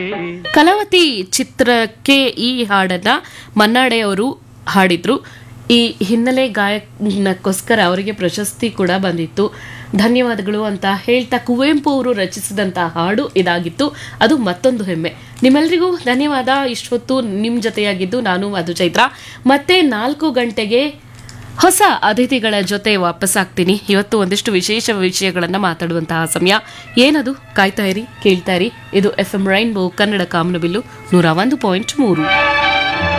ಕಲಾವತಿ ಚಿತ್ರಕ್ಕೆ ಈ ಹಾಡನ್ನ ಮನ್ನಾಡೆ ಅವರು ಹಾಡಿದ್ರು ಈ ಹಿನ್ನೆಲೆ ಗಾಯನಕ್ಕೋಸ್ಕರ ಅವರಿಗೆ ಪ್ರಶಸ್ತಿ ಕೂಡ ಬಂದಿತ್ತು ಧನ್ಯವಾದಗಳು ಅಂತ ಹೇಳ್ತಾ ಕುವೆಂಪು ಅವರು ರಚಿಸಿದಂತ ಹಾಡು ಇದಾಗಿತ್ತು ಅದು ಮತ್ತೊಂದು ಹೆಮ್ಮೆ ನಿಮ್ಮೆಲ್ಲರಿಗೂ ಧನ್ಯವಾದ ಇಷ್ಟೊತ್ತು ನಿಮ್ಮ ಜೊತೆಯಾಗಿದ್ದು ನಾನು ಅದು ಚೈತ್ರ ಮತ್ತೆ ನಾಲ್ಕು ಗಂಟೆಗೆ ಹೊಸ ಅತಿಥಿಗಳ ಜೊತೆ ವಾಪಸ್ ಆಗ್ತೀನಿ ಇವತ್ತು ಒಂದಿಷ್ಟು ವಿಶೇಷ ವಿಷಯಗಳನ್ನು ಮಾತಾಡುವಂತಹ ಸಮಯ ಏನದು ಕಾಯ್ತಾ ಇರಿ ಕೇಳ್ತಾ ಇರಿ ಇದು ಎಫ್ ಎಂ ರೈನ್ಬೋ ಕನ್ನಡ ಕಾಮನಬಿಲ್ಲು ನೂರ ಒಂದು ಪಾಯಿಂಟ್ ಮೂರು